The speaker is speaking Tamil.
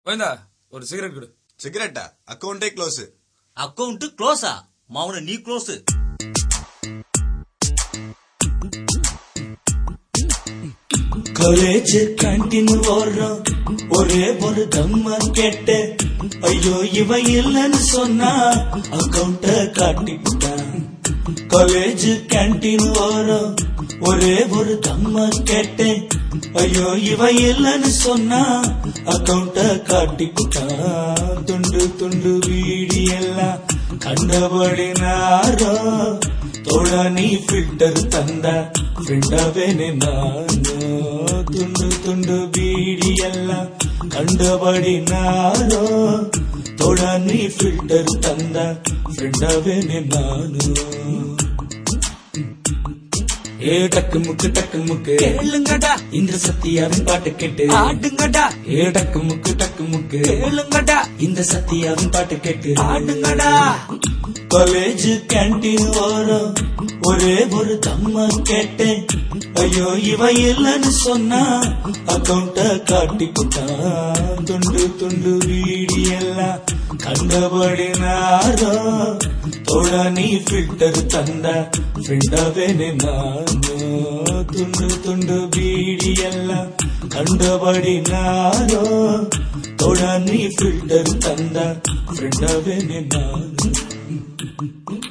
போய்ந்தா ஒரு சிகரெட் கொடு சிகரெட்டா அக்கௌண்டே க்ளோஸ் அக்கௌண்ட் க்ளோஸா மௌன நீ க்ளோஸ் காலேஜ் கேண்டீன் ஓடுறோம் ஒரே ஒரு தம்ம கேட்டு ஐயோ இவ இல்லைன்னு சொன்னா அக்கௌண்ட காட்டிவிட்டான் காலேஜ் கேண்டீன் ஓடுறோம் ஒரே ஒரு தம்ம கேட்டு ஐயோ இவ இல்லைன்னு சொன்னா அக்கௌண்ட காட்டிவிட்டான் துண்டு துண்டு வீடி எல்லாம் கண்டபடி நாரோ தோழ நீ ஃபில்டர் தந்த ஃப்ரெண்டாவே ನಾನು ತುಂಡು ತುಂಡು ಬೀಡಿ ಎಲ್ಲ ಕಂಡಬಡಿ ನಾನು ತೋಡ ನೀ ಫಿಲ್ಟರ್ ತಂದ ಫ್ರೆಂಡವೇನೆ ನಾನು ஏ டக்கு முக்கு டக்கு முக்கு கேளுங்கடா இந்த சத்தியாவின் பாட்டு கேட்டு ஆடுங்கடா ஏ டக்கு முக்கு டக்கு முக்கு கேளுங்கடா இந்த சத்தியாவின் பாட்டு கேட்டு ஆடுங்கடா காலேஜ் கேண்டீன் ஓரம் ஒரே ஒரு தம்ம கேட்டேன் ஐயோ இவ இல்லைன்னு சொன்னா அக்கௌண்ட காட்டி போட்டான் துண்டு துண்டு வீடி எல்லாம் கண்டபடி நாரோ தோட நீ ஃபில்டர் தந்த ஃப்ரெண்டாவேನೆ ನಾನು ತುಂಡು ತುಂಡು ಬೀಡಿ ಎಲ್ಲ ಕಂಡಬಡಿ ನಾರೋ ತೋಡ ನೀ ಫಿಲ್ಟರ್ ತಂದ ಫ್ರೆಂಡವೇನೆ ನಾನು